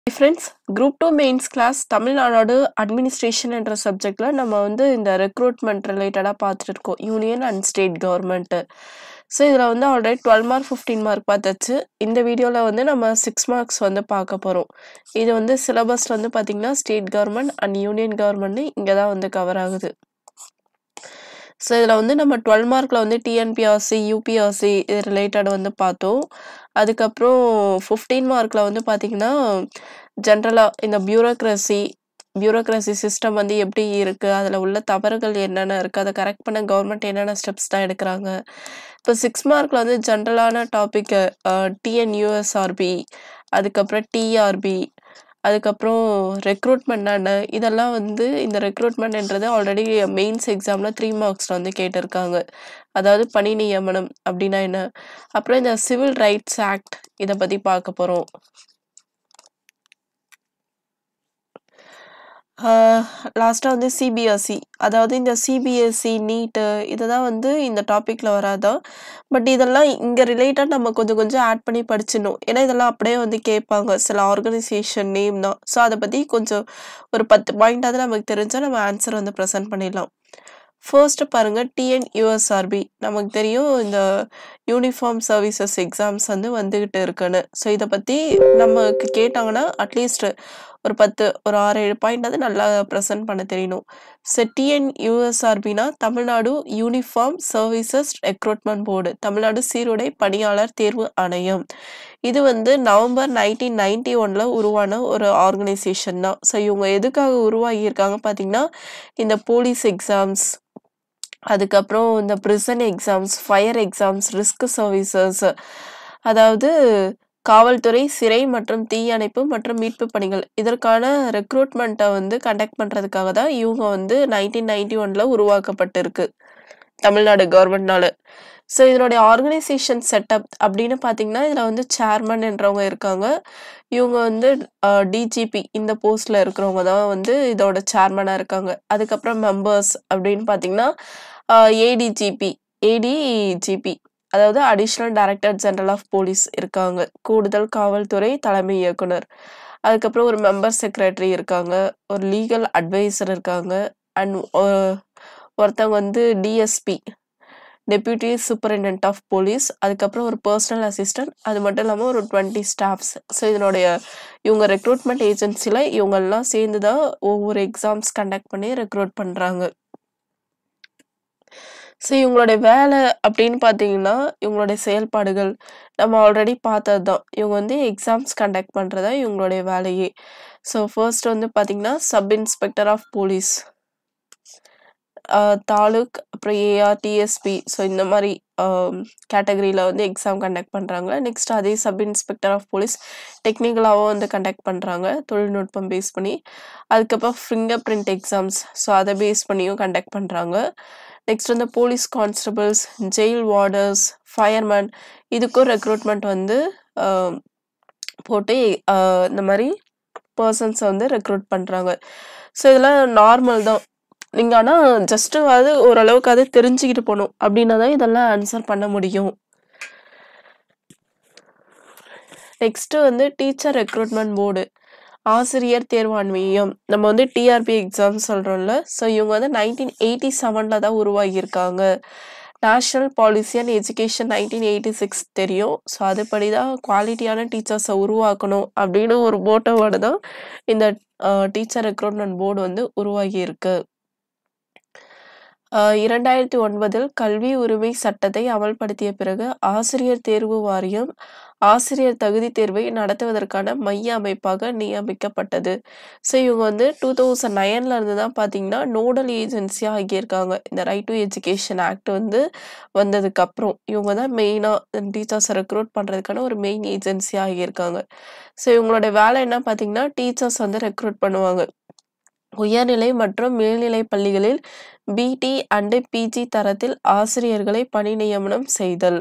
Friends group two mains class Tamil Nadu administration என்ற சப்ஜெக்டில் நம்ம வந்து இந்த ரெக்ரூட்மெண்ட் ரிலேட்டடாக பார்த்துட்டு இருக்கோம் union and state government so இதில் வந்து already twelve mark fifteen mark பார்த்தாச்சு இந்த வீடியோவில் வந்து நம்ம சிக்ஸ் மார்க்ஸ் வந்து பார்க்க போகிறோம் இது வந்து சிலபஸில் வந்து பார்த்திங்கன்னா ஸ்டேட் கவர்மெண்ட் அண்ட் யூனியன் கவர்மெண்ட்னு இங்கே தான் வந்து கவர் ஆகுது ஸோ இதில் வந்து நம்ம டுவெல் மார்க்கில் வந்து டிஎன்பிஆர்சி யூபிஆர்சி இது ரிலேட்டட் வந்து பார்த்தோம் அதுக்கப்புறம் ஃபிஃப்டீன் மார்க்கில் வந்து பார்த்திங்கன்னா ஜென்ரலாக இந்த பியூரோக்ரஸி பியூரோக்ரஸி சிஸ்டம் வந்து எப்படி இருக்குது அதில் உள்ள தவறுகள் என்னென்ன இருக்குது அதை கரெக்ட் பண்ண கவர்மெண்ட் என்னென்ன ஸ்டெப்ஸ் தான் எடுக்கிறாங்க இப்போ சிக்ஸ் மார்க்கில் வந்து ஜென்ரலான டாப்பிக்கு டிஎன்யூஎஸ்ஆர்பி அதுக்கப்புறம் டிஆர்பி அதுக்கப்புறம் ரெக்ரூட்மெண்ட் என்ன இதெல்லாம் வந்து இந்த ரெக்ரூட்மெண்ட்ன்றது ஆல்ரெடி மெயின்ஸ் எக்ஸாமில் த்ரீ மார்க்ஸில் வந்து கேட்டிருக்காங்க அதாவது பணி நியமனம் அப்படின்னா என்ன அப்புறம் இந்த சிவில் ரைட்ஸ் ஆக்ட் இதை பற்றி பார்க்க போகிறோம் லாஸ்ட்டாக வந்து சிபிஎஸ்சி அதாவது இந்த சிபிஎஸ்சி நீட்டு இதெல்லாம் வந்து இந்த டாப்பிக்கில் வராதான் பட் இதெல்லாம் இங்கே ரிலேட்டட் நம்ம கொஞ்சம் கொஞ்சம் ஆட் பண்ணி படிச்சிடணும் ஏன்னா இதெல்லாம் அப்படியே வந்து கேட்பாங்க சில ஆர்கனைசேஷன் நேம் தான் ஸோ அதை பற்றி கொஞ்சம் ஒரு பத்து பாயிண்டாவது நமக்கு தெரிஞ்சால் நம்ம ஆன்சர் வந்து ப்ரெசென்ட் பண்ணிடலாம் ஃபர்ஸ்ட் பாருங்கள் டிஎன் யூஎஸ்ஆர்பி நமக்கு தெரியும் இந்த யூனிஃபார்ம் சர்வீசஸ் எக்ஸாம்ஸ் வந்து வந்துக்கிட்டு இருக்குன்னு ஸோ இதை பற்றி நமக்கு கேட்டாங்கன்னா அட்லீஸ்ட் ஒரு பத்து ஒரு ஆறு ஏழு பாயிண்ட் வந்து நல்லா ப்ரெசென்ட் பண்ண தெரியணும் ஸோ டிஎன் யூஎஸ்ஆர்பினா Tamil Nadu uniform services recruitment board Tamil Nadu சீருடை பணியாளர் தேர்வு ஆணையம் இது வந்து நவம்பர் நைன்டீன் நைன்டி ஒனில் உருவான ஒரு ஆர்கனைசேஷன் தான் ஸோ இவங்க எதுக்காக உருவாகியிருக்காங்க பார்த்தீங்கன்னா இந்த போலீஸ் எக்ஸாம்ஸ் அதுக்கப்புறம் இந்த prison exams fire exams risk services அதாவது காவல்துறை சிறை மற்றும் தீயணைப்பு மற்றும் மீட்பு பணிகள் இதற்கான ரெக்ரூட்மெண்ட்டை வந்து கண்டக்ட் பண்ணுறதுக்காக தான் இவங்க வந்து நைன்டீன் நைன்டி ஒனில் உருவாக்கப்பட்டிருக்கு தமிழ்நாடு கவர்மெண்ட்னால ஸோ இதனுடைய ஆர்கனைசேஷன் செட்டப் அப்படின்னு பார்த்தீங்கன்னா இதில் வந்து சேர்மன் என்றவங்க இருக்காங்க இவங்க வந்து டிஜிபி இந்த போஸ்டில் இருக்கிறவங்க தான் வந்து இதோட சேர்மனாக இருக்காங்க அதுக்கப்புறம் மெம்பர்ஸ் அப்படின்னு பார்த்தீங்கன்னா ஏடிஜிபி ஏடிஜிபி அதாவது additional director general of police இருக்காங்க கூடுதல் காவல்துறை தலைமை இயக்குனர் அதுக்கப்புறம் ஒரு மெம்பர் செக்ரட்டரி இருக்காங்க ஒரு லீகல் அட்வைசர் இருக்காங்க அண்ட் ஒருத்தவங்க வந்து DSP deputy superintendent of police அதுக்கப்புறம் ஒரு பர்சனல் அசிஸ்டன்ட் அது மட்டும் இல்லாமல் ஒரு டுவெண்ட்டி ஸ்டாஃப்ஸ் ஸோ இதனுடைய இவங்க ரெக்ரூட்மெண்ட் ஏஜென்சியில் இவங்கெல்லாம் சேர்ந்து தான் ஒவ்வொரு எக்ஸாம்ஸ் கண்டக்ட் பண்ணி ரெக்ரூட் பண்ணுறாங்க ஸோ இவங்களுடைய வேலை அப்படின்னு பார்த்தீங்கன்னா இவங்களுடைய செயல்பாடுகள் நம்ம ஆல்ரெடி பார்த்தது தான் இவங்க வந்து எக்ஸாம்ஸ் கண்டக்ட் பண்ணுறதா இவங்களுடைய வேலையே ஸோ ஃபர்ஸ்ட் வந்து பார்த்தீங்கன்னா sub inspector of police taluk அப்புறம் ஏஆர் டிஎஸ்பி ஸோ இந்த மாதிரி கேட்டகரியில் வந்து எக்ஸாம் கண்டக்ட் பண்ணுறாங்க நெக்ஸ்ட் அதே சப் இன்ஸ்பெக்டர் ஆஃப் போலீஸ் டெக்னிக்கலாகவும் வந்து கண்டக்ட் பண்ணுறாங்க தொழில்நுட்பம் பேஸ் பண்ணி அதுக்கப்புறம் ஃபிங்கர் பிரிண்ட் எக்ஸாம்ஸ் ஸோ அதை பேஸ் பண்ணியும் கண்டக்ட் பண்ணுறாங்க நெக்ஸ்ட் வந்து police constables jail warders fireman இதுக்கும் ரெக்ரூட்மெண்ட் வந்து போட்டு இந்த மாதிரி பர்சன்ஸை வந்து ரெக்ரூட் பண்ணுறாங்க ஸோ இதெல்லாம் நார்மல் தான் நீங்கள் ஆனால் ஜஸ்ட்டு அது ஓரளவுக்கு அது தெரிஞ்சுக்கிட்டு போகணும் அப்படின்னா தான் இதெல்லாம் ஆன்சர் பண்ண முடியும் நெக்ஸ்ட்டு வந்து டீச்சர் ரெக்ரூட்மெண்ட் போர்டு ஆசிரியர் தேர்வாண்மையம் நம்ம வந்து டிஆர்பி எக்ஸாம் சொல்கிறோம்ல ஸோ இவங்க வந்து நைன்டீன் எயிட்டி செவனில் தான் உருவாகியிருக்காங்க national policy and education nineteen eighty six தெரியும் ஸோ அதுபடி தான் குவாலிட்டியான டீச்சர்ஸை உருவாக்கணும் அப்படின்னு ஒரு மோட்டோவோடு தான் இந்த டீச்சர் ரெக்ரூட்மெண்ட் போர்டு வந்து உருவாகியிருக்கு இரண்டாயிரத்தி ஒன்பதில் கல்வி உரிமை சட்டத்தை அமல்படுத்திய பிறகு ஆசிரியர் தேர்வு வாரியம் ஆசிரியர் தகுதி தேர்வை நடத்துவதற்கான மைய அமைப்பாக நியமிக்கப்பட்டது ஸோ இவங்க வந்து டூ தௌசண்ட் நைனில் இருந்து தான் பார்த்தீங்கன்னா நோடல் ஏஜென்சியாக ஆகியிருக்காங்க இந்த ரைட் டு எஜுகேஷன் ஆக்ட் வந்து வந்ததுக்கப்புறம் இவங்க தான் மெயினாக டீச்சர்ஸை ரெக்ரூட் பண்ணுறதுக்கான ஒரு மெயின் ஏஜென்சியாக ஆகியிருக்காங்க ஸோ இவங்களோட வேலை என்ன பார்த்தீங்கன்னா டீச்சர்ஸ் வந்து ரெக்ரூட் பண்ணுவாங்க உயர்நிலை மற்றும் மேல்நிலை பள்ளிகளில் பிடி அண்டு பிஜி தரத்தில் ஆசிரியர்களை பணி நியமனம் செய்தல்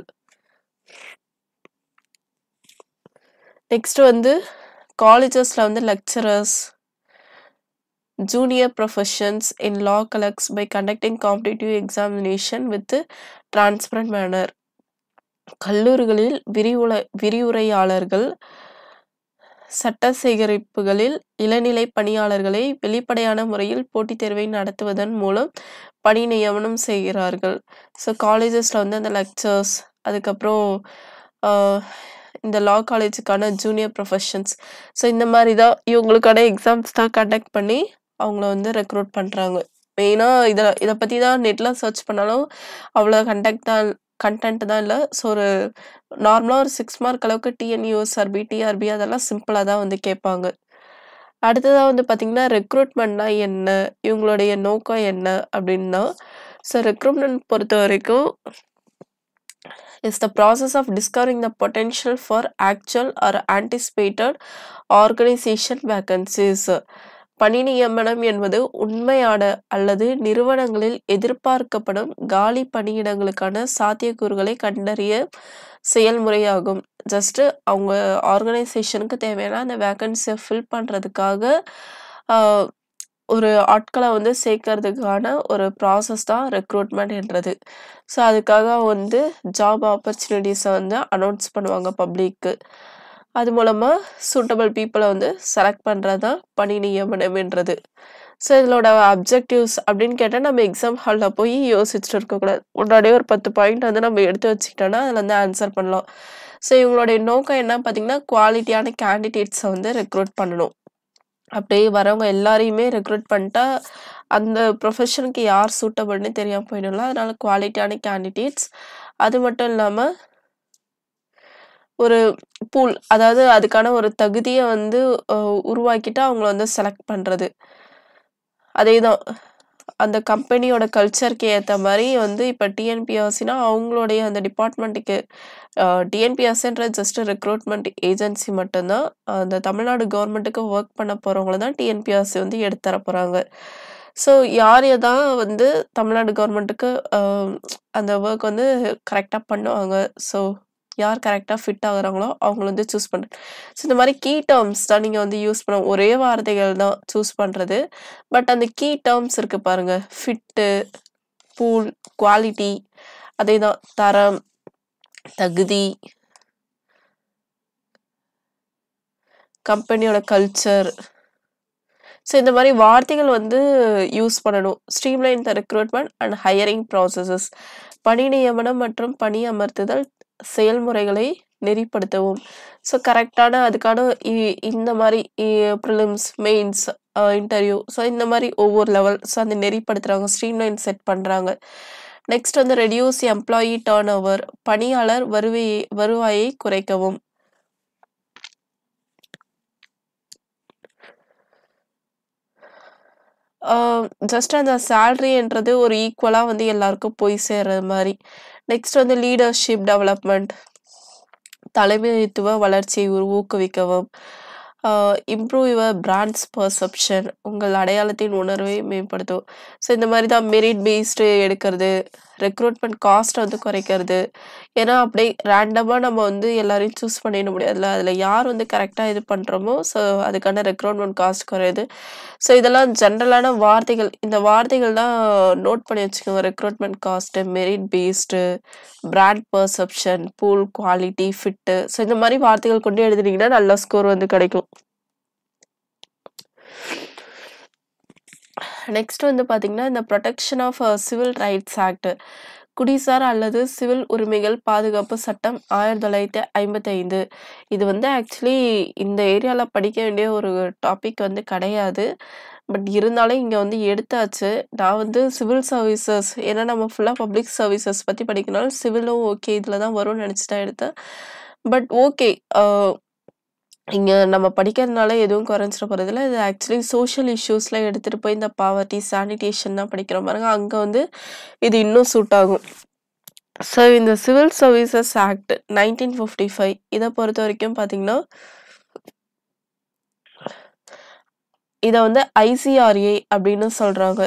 நெக்ஸ்ட் வந்து காலேஜஸில் வந்து lecturers junior professions in law colleges by conducting competitive examination with transparent manner கல்லூரிகளில் விரிவுரை விரிவுரையாளர்கள் சட்ட சேகரிப்புகளில் இளநிலை பணியாளர்களை வெளிப்படையான முறையில் போட்டித் தேர்வை நடத்துவதன் மூலம் பணி நியமனம் செய்கிறார்கள். ஸோ காலேஜஸ்ல வந்து அந்த லெக்சர்ஸ் அதுக்கப்புறம் அ இந்த லா காலேஜுக்கான ஜூனியர் ப்ரொஃபஷன்ஸ் ஸோ இந்த மாரி தான் இவங்களுக்கான எக்ஸாம்ஸ் தான் கண்டக்ட் பண்ணி அவங்கள வந்து ரெக்ரூட் பண்றாங்க. மெயினா இத இத பத்தி தான் நெட்ல சர்ச் பண்ணாலும் அவ்வளோ கன்டெக்ட் தான் கன்டென்ட் தான் இல்ல. ஸோ ஒரு நார்மலா ஒரு 6 மார்க் அளவுக்கு டிஎன்யூஎஸ்ஆர்பி, டிஆர்பி அதெல்லாம் சிம்பிளா தான் வந்து கேட்பாங்க. அடுத்ததா வந்து பார்த்தீங்கன்னா, ரெக்ரூட்மெண்ட்னா என்ன? இவங்களுடைய நோக்கம் என்ன? அப்படின்னா, ஸோ ரெக்ரூட்மெண்ட் பொறுத்தவரைக்கும் is the process of discovering the potential for actual or anticipated organisation vacancies. பணி நியமனம் என்பது உண்மையான அல்லது நிறுவனங்களில் எதிர்பார்க்கப்படும் காலி பணியிடங்களுக்கான சாத்தியக்கூறுகளை கண்டறிய செயல்முறையாகும். ஜஸ்ட் அவங்க ஆர்கனைசேஷனுக்கு தேவையான அந்த வேக்கன்ஸிய ஃபில் பண்றதுக்காக அ ஒரு ஆட்கள வந்து சேர்க்கறதுக்கான ஒரு ப்ராசஸ் தான் ரெக்ரூட்மெண்ட் என்றது. ஸோ அதுக்காக வந்து ஜாப் ஆப்பர்ச்சுனிட்டீஸ வந்து அனௌன்ஸ் பண்ணுவாங்க பப்ளிக்கு. அது மூலமா சூட்டபிள் பீப்பிள வந்து செலக்ட் பண்றது தான் பணி நியமனம் என்றது. ஸோ இதனோட அப்ஜெக்டிவ்ஸ் அப்படின்னு கேட்டா நம்ம எக்ஸாம் ஹால்ல போய் யோசிச்சுட்டு இருக்கக்கூடாது. முன்னாடியே ஒரு 10 பாயிண்ட் வந்து நம்ம எடுத்து வச்சுக்கிட்டோம்னா, அதுல வந்து ஆன்சர் பண்ணலாம். ஸோ இவங்களுடைய நோக்கம் என்ன பார்த்தீங்கன்னா, குவாலிட்டியான கேண்டிடேட்ஸ வந்து ரெக்ரூட் பண்ணணும். அப்படியே வரவங்க எல்லாரையுமே ரெக்ரூட் பண்ணிட்டா, அந்த ப்ரொஃபஷனுக்கு யார் சூட்டபிள்ன்னு தெரியாம போயிடும்ல. அதனால குவாலிட்டியான கேண்டிடேட்ஸ் அது மட்டும் இல்லாம ஒரு பூல் அதாவது அதுக்கான ஒரு தகுதிய வந்து அ உருவாக்கிட்டு அவங்கள வந்து செலக்ட் பண்றது. அதேதான். அந்த கம்பெனியோட கல்ச்சருக்கு ஏத்த மாரி வந்து இப்ப டிஎன்பிஎஸ்சினா அவங்களுடைய அந்த டிபார்ட்மெண்ட்டுக்கு அ டிஎன்பிஎஸ்சின்றது ஜஸ்ட் ரெக்ரூட்மெண்ட் ஏஜென்சி மட்டும் தான். அந்த தமிழ்நாடு கவர்மெண்ட்டுக்கு வொர்க் பண்ண போறவங்கள தான் டிஎன்பிஎஸ்சி வந்து எடுத்து தர போறாங்க. ஸோ யார் தான் வந்து தமிழ்நாடு கவர்மெண்ட்டுக்கு அ அந்த வொர்க் வந்து கரெக்ட்டா பண்ணுவாங்க. ஸோ யார் கரெக்ட்டா ஃபிட் ஆகுறாங்களோ அவங்கள வந்து சூஸ் பண்றது. ஸோ இந்த மாரி கீ டெர்ம்ஸ் தான் நீங்க வந்து யூஸ் பண்ணணும். ஒரே வார்த்தைகள் தான் சூஸ் பண்றது. பட் அந்த கீ டெர்ம்ஸ் இருக்கு பாருங்க. ஃபிட்டு, பூல், குவாலிட்டி அதேதான் தரம், தகுதி கம்பெனியோட கல்ச்சர். ஸோ இந்த மாரி வார்த்தைகள் வந்து யூஸ் பண்ணணும். Streamline the recruitment and hiring processes. பணி நியமனம் மற்றும் பணி அமர்த்துதல் செயல்முறைகளை நெறிப்படுத்தவும். ஸோ கரெக்ட்டான அதுக்கான இ இந்த மாரி இ பிரிலிம்ஸ், மெயின்ஸ், அ இன்டர்வியூ ஸோ இந்த மாரி ஒவ்வொரு லெவல் ஸோ அந்த நெறிப்படுத்துறாங்க. ஸ்ட்ரீம்லைன் செட் பண்றாங்க. நெக்ஸ்ட் வந்து ரெடியூஸ் எம்ப்ளாயி டர்ன் ஓவர். பணியாளர் வருவையை வருவாயை குறைக்கவும். ஆ ஜஸ்ட் அந்த சேலரின்றது ஒரு ஈக்குவலா வந்து எல்லாருக்கும் போய் சேர்றது மாரி. நெக்ஸ்ட் வந்து லீடர்ஷிப் டெவலப்மெண்ட். தலைமைத்துவ வளர்ச்சியை ஊ ஊக்குவிக்கவும். ஆ இம்ப்ரூவ் யுவர் பிராண்ட்ஸ் பெர்செப்ஷன். உங்கள் அடையாளத்தின் உணர்வை மேம்படுத்தவும். ஸோ இந்த மாரி தான் மெரிட் பேஸ்டு எடுக்கறது. ரெக்ரூட்மெண்ட் காஸ்ட்ட வந்து குறைக்கிறது. ஏன்னா அப்படியே ரேண்டமா நம்ம வந்து எல்லாரையும் சூஸ் பண்ணிட முடியாதுல்ல. அதுல யார் வந்து கரெக்ட்டா இது பண்றோமோ, ஸோ அதுக்கான ரெக்ரூட்மெண்ட் காஸ்ட் குறையுது. ஸோ இதெல்லாம் ஜென்ரலான வார்த்தைகள். இந்த வார்த்தைகள்லாம் நோட் பண்ணி வச்சுக்கோங்க. Recruitment cost, merit based, brand perception, pool, quality, fit so இந்த மாரி வார்த்தைகள் கொண்டு எழுதுனீங்கன்னா நல்ல ஸ்கோர் வந்து கிடைக்கும். நெக்ஸ்ட் வந்து பார்த்தீங்கன்னா, இந்த protection of civil rights act. குடிசார் அல்லது சிவில் உரிமைகள் பாதுகாப்பு சட்டம் 1955. இது வந்து ஆக்சுவலி இந்த ஏரியால படிக்க வேண்டிய ஒரு டாபிக் வந்து கிடையாது. பட் இருந்தாலும் இங்க வந்து எடுத்தாச்சு. நான் வந்து சிவில் சர்வீசஸ் ஏன்னா நம்ம ஃபுல்லா பப்ளிக் சர்வீசஸ் பத்தி படிக்கிறனால சிவிலும் ஓகே இதுல தான் வரும்னு நெனச்சு தான் எடுத்தேன். But okay. அ இங்க நம்ம படிக்கிறதுனால எதுவும் குறைஞ்சிட போறதில்ல. இது ஆக்சுவலி சோஷியல் இஷ்யூஸ்ல எடுத்துட்டு போய் இந்த பாவர்ட்டி, சானிடேஷன்லாம் படிக்கிறோம் பாருங்க. அங்க வந்து இது இன்னும் சூட் ஆகும். ஸோ இந்த சிவில் சர்வீசஸ் ஆக்ட் 1955 இத பொறுத்தவரைக்கும் பார்த்தீங்கன்னா இத வந்து ஐசிஆர்ஏ அப்படின்னு சொல்றாங்க.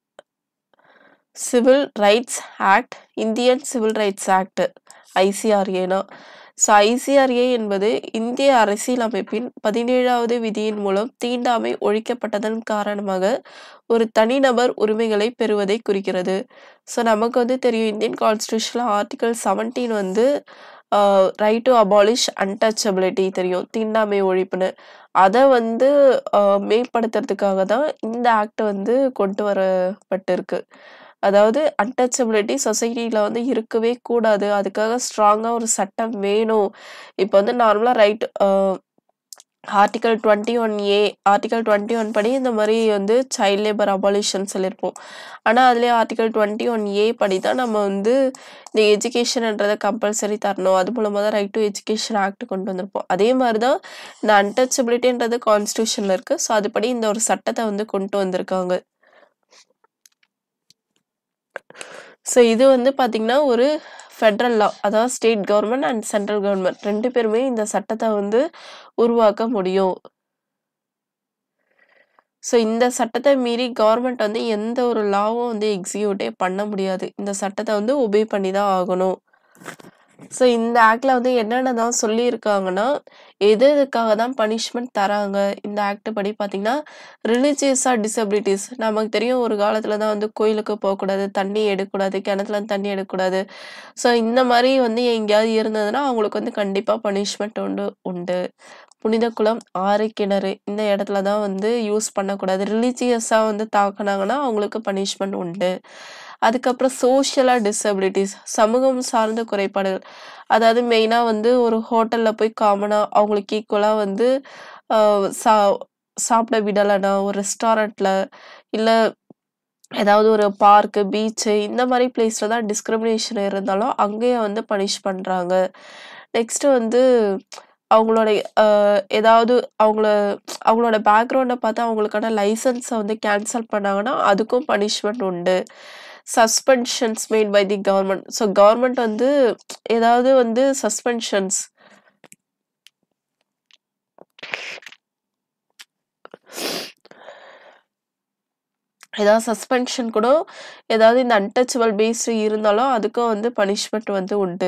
Civil rights act, Indian civil rights act ஐசிஆர்ஏனா. ஸோ ஐசிஆர்ஏ என்பது இந்திய அரசியலமைப்பின் 17வது விதியின் மூலம் தீண்டாமை ஒழிக்கப்பட்டதன் காரணமாக ஒரு தனிநபர் உரிமைகளை பெறுவதை குறிக்கிறது. ஸோ நமக்கு வந்து தெரியும் இந்தியன் கான்ஸ்டிடியூஷன்ல ஆர்டிகிள் 17 வந்து a right to abolish untouchability தெரியும். தீண்டாமை ஒழிப்புன்னு. அத வந்து அ மேம்படுத்துறதுக்காக தான் இந்த ஆக்ட் வந்து கொண்டு வரப்பட்டிருக்கு. அதாவது அன்டச்சபிலிட்டி சொசைட்டில வந்து இருக்கவே கூடாது. அதுக்காக ஸ்ட்ராங்கா ஒரு சட்டம் வேணும். இப்ப வந்து நார்மலா right uh article 21 A article 21 படி இந்த மாரி வந்து சைல்ட் லேபர் அபாலிஷன் சொல்லியிருப்போம். ஆனா, அதிலயே ஆர்டிக்கிள் 21 ஏ படி தான் நம்ம வந்து இந்த எஜுகேஷன்ன்றத கம்பல்சரி தரணும். அது மூலமா தான் ரைட் டூ எஜுகேஷன் ஆக்ட் கொண்டு வந்திருப்போம். அதே மாரி தான் இந்த அன்டச்சபிலிட்டின்றது கான்ஸ்டிடியூஷன்ல இருக்கு. ஸோ, அதுபடி இந்த ஒரு சட்டத்த வந்து கொண்டு வந்திருக்காங்க. ஸோ, இது வந்து பார்த்தீங்கன்னா, ஒரு ஃபெடரல் லா. அதாவது state government and central government 2 பேருமே இந்த சட்டத்த வந்து உருவாக்க முடியும். ஸோ, இந்த சட்டத்த மீறி கவர்ன்மெண்ட் வந்து எந்த ஒரு லாவும் வந்து எக்ஸிக்யூட்டே பண்ண முடியாது. இந்த சட்டத்த வந்து ஒபே பண்ணி தான் ஆகணும். ஸோ, இந்த ஆக்ட்ல வந்து என்னென்னலாம் சொல்லியிருக்காங்கன்னா, எது எதுக்காக தான் பனிஷ்மென்ட் தராங்க. இந்த ஆக்ட் படி பார்த்தீங்கன்னா, ரிலிஜியஸா டிசபிலிட்டீஸ் நமக்கு தெரியும் ஒரு காலத்துல தான் வந்து கோயிலுக்கு போக்கூடாது, தண்ணி எடுக்கக்கூடாது, கிணத்துலருந்து தண்ணி எடுக்கக்கூடாது. ஸோ, இந்த மாரி வந்து எங்கேயாவது இருந்ததுன்னா, அவங்களுக்கு வந்து கண்டிப்பா பனிஷ்மென்ட் உண்டு உண்டு. புனித குளம், ஆறு, கிணறு இந்த இடத்துல தான் வந்து யூஸ் பண்ணக்கூடாது. ரிலிஜியஸா வந்து தாக்குனாங்கன்னா, அவங்களுக்கு பனிஷ்மென்ட் உண்டு. அதுக்கப்புறம் சோஷியலா டிசபிலிட்டீஸ் சமூகம் சார்ந்த குறைபாடுகள். அதாவது மெயினா வந்து ஒரு ஹோட்டல்ல போய் காமனா அவங்களுக்கு ஈக்குவலா வந்து அ சா சாப்பிட விடலன்னா, ஒரு ரெஸ்டாரண்ட்ல இல்ல ஏதாவது ஒரு பார்க், பீச்சு இந்த மாரி பிளேஸ்ல தான் டிஸ்கிரிமினேஷன் இருந்தாலும், அங்கேயே வந்து பனிஷ் பண்றாங்க. நெக்ஸ்ட் வந்து அவங்களுடைய அ ஏதாவது அவங்கள அவங்களோட பேக்ரவுண்ட பார்த்து அவங்களுக்கான லைசென்ஸ வந்து கேன்சல் பண்ணாங்கன்னா, அதுக்கும் பனிஷ்மென்ட் உண்டு. Suspensions made by the government. So, government வந்து ஏதாவது வந்து சஸ்பென்ஷன்ஸ் ஏதாவது சஸ்பென்ஷன் கூட ஏதாவது இந்த அன்டச்சபிள் பேஸ்டு இருந்தாலும், அதுக்கும் வந்து பனிஷ்மென்ட் வந்து உண்டு.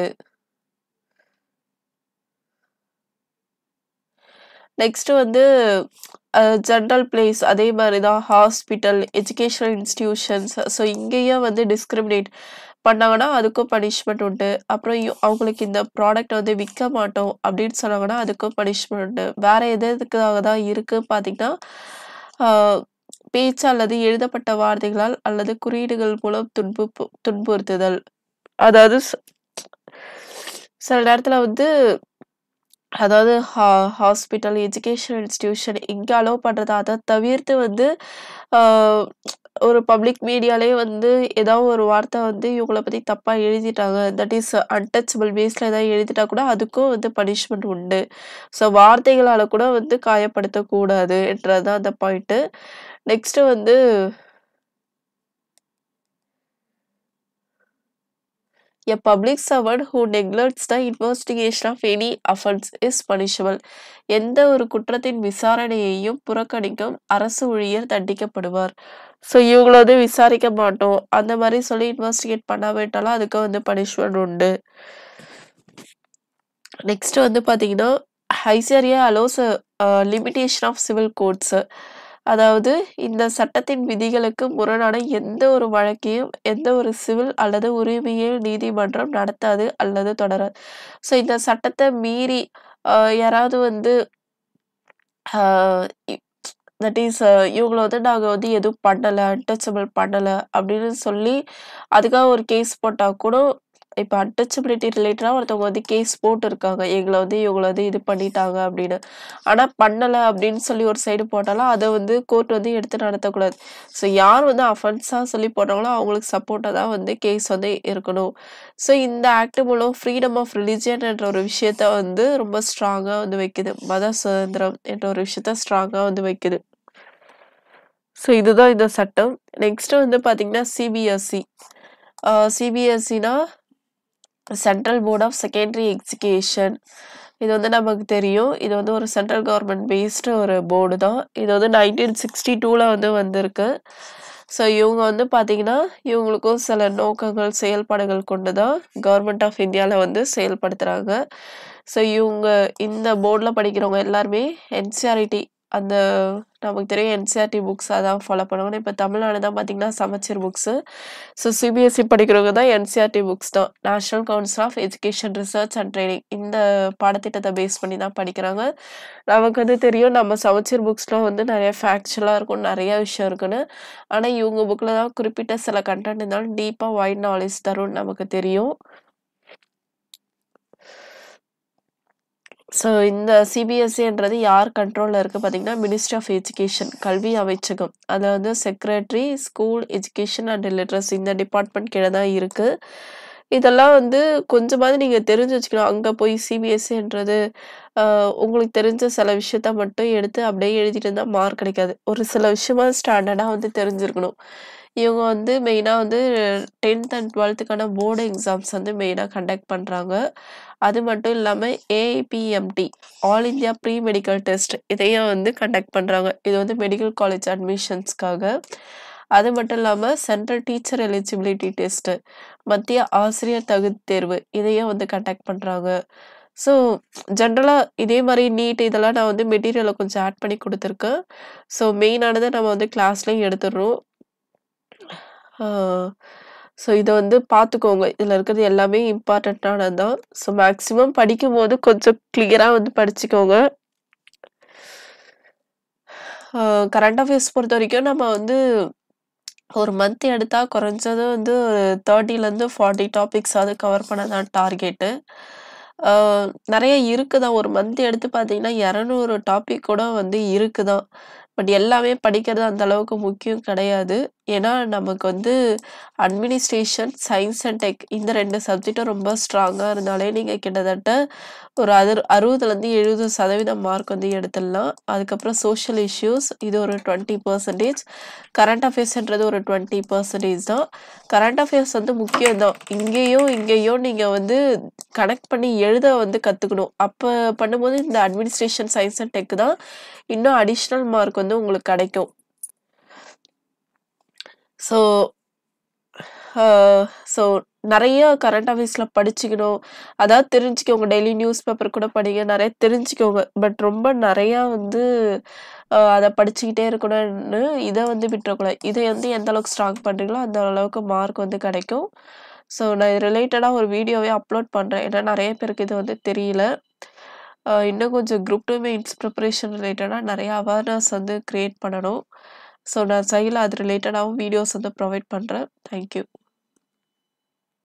நெக்ஸ்ட் வந்து அ ஜெனரல் பிளேஸ் அதே மாரி தான் ஹாஸ்பிட்டல், எஜுகேஷனல் இன்ஸ்டிடியூஷன்ஸ் ஸோ, இங்கேயும் வந்து டிஸ்கிரிமினேட் பண்ணாங்கன்னா, அதுக்கும் பனிஷ்மென்ட் உண்டு. அப்புறம் யு அவங்களுக்கு இந்த ப்ராடக்ட்ட வந்து விக்க மாட்டோம் அப்படின்னு சொன்னாங்கன்னா, அதுக்கும் பனிஷ்மென்ட் உண்டு. வேற எது எதுக்காக தான் இருக்கு பார்த்தீங்கன்னா, ஆ பேச்சு அல்லது எழுதப்பட்ட வார்த்தைகளால் அல்லது குறியீடுகள் மூலம் துன்புப்பு துன்புறுத்துதல். அதாவது ஸ் சில நேரத்துல வந்து அதாவது ஹா ஹாஸ்பிட்டல், எஜுகேஷனல் இன்ஸ்டிடியூஷன் இங்க அலோவ் பண்றது. அத தவிர்த்து வந்து ஆ ஒரு பப்ளிக் மீடியாலயே வந்து ஏதாவது ஒரு வார்த்த வந்து இவங்கள பத்தி தப்பா எழுதிட்டாங்க. தட் இஸ் அன்டச்சபிள் பேஸ்ல ஏதாவது எழுதிட்டா கூட அதுக்கும் வந்து பனிஷ்மென்ட் உண்டு. ஸோ, வார்த்தைகளால கூட வந்து காயப்படுத்தக்கூடாதுன்றது தான் அந்த பாயிண்ட்டு. நெக்ஸ்ட் வந்து a public servant who neglects the investigation of any offence is punishable. எந்த ஒரு குற்றத்தின் விசாரணையையும் புறக்கணிக்கும் அரசு ஊழியர் தண்டிக்கப்படுவார். ஸோ, இவங்கள வந்து விசாரிக்க மாட்டோம். அந்த மாரி சொல்லி இன்வெஸ்டிகேட் பண்ணாம விட்டாலும் அதுக்கு வந்து பனிஷ்மென்ட் உண்டு. நெக்ஸ்ட் வந்து பார்த்தீங்கன்னா, ICRA allows a limitation of civil courts. அதாவது இந்த சட்டத்தின் விதிகளுக்கு முரணான எந்த ஒரு வழக்கையும் எந்த ஒரு சிவில் அல்லது உரிமையியல் நீதிமன்றம் நடத்தாது அல்லது தொடராது. ஸோ, இந்த சட்டத்த மீறி அ யாராவது வந்து ஆ இ தட் இஸ் இவங்கள வந்து நாங்க வந்து எதுவும் பண்ணல, அன்டச்சபிள் பண்ணல அப்படின்னு சொல்லி அதுக்காக ஒரு கேஸ் போட்டா கூட இப்ப அன்டச்சபிலிட்டி ரிலேட்டடா ஒருத்தவங்க வந்து கேஸ் போட்டுருக்காங்க. எங்கள வந்து இவங்கள வந்து இது பண்ணிட்டாங்க அப்படின்னு. ஆனா பண்ணல அப்படின்னு சொல்லி ஒரு சைடு போட்டாலும், அத வந்து கோர்ட் வந்து எடுத்து நடத்தக்கூடாது. ஸோ, யார் வந்து அஃபென்ஸா சொல்லி போட்டாங்களோ அவங்களுக்கு சப்போர்ட்டா தான் வந்து கேஸ் வந்து இருக்கணும். ஸோ, இந்த ஆக்ட் மூலம் ஃப்ரீடம் ஆஃப் ரிலிஜியன் என்ற ஒரு விஷயத்த வந்து ரொம்ப ஸ்ட்ராங்கா வந்து வைக்குது. மத சுதந்திரம் என்ற ஒரு விஷயத்த ஸ்ட்ராங்கா வந்து வைக்குது. ஸோ, இதுதான் இந்த சட்டம். நெக்ஸ்ட் வந்து பார்த்தீங்கன்னா, சிபிஎஸ்இ. ஆ சிபிஎஸ்இனா central board of secondary education. இது வந்து நமக்கு தெரியும். இது வந்து ஒரு சென்ட்ரல் கவர்ன்மெண்ட் பேஸ்டு ஒரு போர்டு தான். இது வந்து 1962ல வந்து வந்திருக்கு. ஸோ, இவங்க வந்து பார்த்தீங்கன்னா, இவங்களுக்கும் சில நோக்கங்கள், செயல்பாடுகள் கொண்டு தான் கவர்ன்மெண்ட் ஆஃப் இந்தியால வந்து செயல்படுத்துறாங்க. ஸோ, இவங்க இந்த போர்ட்ல படிக்கிறவங்க எல்லாருமே என்சிஆர்டி அந்த நமக்கு தெரியும் என்சிஆர்டி புக்ஸ் அதான் ஃபாலோ பண்ணுவாங்க. இப்ப தமிழ்நாடு தான் பார்த்தீங்கன்னா, சமச்சீர் புக்ஸு. ஸோ சிபிஎஸ்இ படிக்கிறவங்க தான் என்சிஆர்டி புக்ஸ் தான். National council of education research and training இந்த பாடத்திட்டத்த பேஸ் பண்ணி தான் படிக்கிறாங்க. நமக்கு வந்து தெரியும் நம்ம சமச்சீர் புக்ஸ்ல வந்து நெறைய ஃபேக்சுவலா இருக்கும். நெறைய விஷயம் இருக்குன்னு. ஆனா இவங்க புக்ல தான் குறிப்பிட்ட சில கன்டென்ட் இருந்தாலும் டீப்பா வைட் நாலேட்ஜ் தரும்னு நமக்கு தெரியும். ஸோ இந்த சிபிஎஸ்இன்றது யார் கண்ட்ரோல்ல இருக்கு பார்த்தீங்கன்னா, மினிஸ்ட்ரி ஆஃப் எஜுகேஷன் கல்வி அமைச்சகம். அதுல வந்து secretary, school education and literacy இந்த டிபார்ட்மெண்ட் கீழ தான் இருக்கு. இதெல்லாம் வந்து கொஞ்சமாவது நீங்க தெரிஞ்சு வச்சுக்கணும். அங்க போய் சிபிஎஸ்இன்றது அ உங்களுக்கு தெரிஞ்ச சில விஷயத்த மட்டும் எடுத்து அப்படியே எழுதிட்டு இருந்தா மார்க் கிடைக்காது. ஒரு சில விஷயமாவது ஸ்டாண்டர்டா வந்து தெரிஞ்சிருக்கணும். இவங்க வந்து மெயினா வந்து 10த் அண்ட் 12த்துக்கான போர்டு எக்ஸாம்ஸ் வந்து மெயினா கண்டக்ட் பண்றாங்க. அது மட்டும் இல்லாம AIPMT all India pre medical test இதையும் வந்து கண்டக்ட் பண்றாங்க. இது வந்து மெடிக்கல் காலேஜ் அட்மிஷன்ஸ்க்காக. அது மட்டும் இல்லாம சென்ட்ரல் டீச்சர் எலிஜிபிலிட்டி டெஸ்ட் மத்திய ஆசிரியர் தகுதி தேர்வு இதையும் வந்து கண்டக்ட் பண்றாங்க. ஸோ ஜென்ரலா இதே மாரி நீட் இதெல்லாம் நான் வந்து மெட்டீரியல கொஞ்சம் ஆட் பண்ணி குடுத்துருக்கேன். ஸோ மெயினானத நம்ம வந்து கிளாஸ்லயும் எடுத்துடுறோம். ஆ ஸோ இத வந்து பார்த்துக்கோங்க. இதுல இருக்கிறது எல்லாமே இம்பார்ட்டன்ட்டானது தான். ஸோ மேக்ஸிமம் படிக்கும்போது கொஞ்சம் கிளியரா வந்து படிச்சுக்கோங்க. ஆ கரண்ட் அஃபேர்ஸ் பொறுத்தவரைக்கும் நம்ம வந்து ஒரு மந்த் எடுத்தா குறைஞ்சது வந்து ஒரு 30லேருந்து 40 டாபிக்ஸாவது கவர் பண்ண தான் டார்கெட்டு. ஆ நெறைய இருக்கு தான். ஒரு மந்த் எடுத்து பார்த்தீங்கன்னா, 200 டாபிக் கூட வந்து இருக்கு தான். பட் எல்லாமே படிக்கிறது அந்த அளவுக்கு முக்கியம் கிடையாது. ஏன்னா நமக்கு வந்து அட்மினிஸ்ட்ரேஷன், சயன்ஸ் அண்ட் டெக் இந்த 2 சப்ஜெக்டும் ரொம்ப ஸ்ட்ராங்கா இருந்தாலே நீங்க கிட்டத்தட்ட ஒரு அதர் 60லேருந்து 70% மார்க் வந்து எடுத்துடலாம். அதுக்கப்புறம் சோஷியல் இஷ்யூஸ் இது ஒரு 20% கரண்ட் அஃபேர்ஸ்ன்றது ஒரு 20% தான். கரண்ட் அஃபேர்ஸ் வந்து முக்கியம் தான். இங்கேயும், இங்கேயும் நீங்க வந்து கனெக்ட் பண்ணி எழுத வந்து கத்துக்கணும். அப்ப பண்ணும்போது இந்த அட்மினிஸ்ட்ரேஷன், சயன்ஸ் அண்ட் டெக் தான் இன்னும் அடிஷனல் மார்க் வந்து உங்களுக்கு கிடைக்கும். ஸோ ஆ ஸோ நெறைய கரண்ட் அஃபேர்ஸ்ல படிச்சுக்கணும். அதாவது தெரிஞ்சுக்கோங்க. டெய்லி நியூஸ் பேப்பர் கூட படிங்க. நெறைய தெரிஞ்சுக்கோங்க. பட் ரொம்ப நெறையா வந்து அ அத படிச்சுக்கிட்டே இருக்கணும்னு இத வந்து விட்டுறக்கூடாது. இத வந்து எந்த அளவுக்கு ஸ்ட்ராங் பண்றீங்களோ, அந்த அளவுக்கு மார்க் வந்து கிடைக்கும். ஸோ நான் இது ரிலேட்டடா ஒரு வீடியோவே அப்லோட் பண்றேன். ஏன்னா நெறைய பேருக்கு இது வந்து தெரியல. அ இன்னும் கொஞ்சம் குரூப் 2 மெயின்ஸ் ப்ரிப்பரேஷன் ரிலேட்டடா நெறைய அவேர்னஸ் வந்து கிரியேட் பண்ணணும். ஸோ நான் சைட்ல அது ரிலேட்டடாவும் வீடியோஸ் வந்து ப்ரொவைட் பண்றேன். Thank you.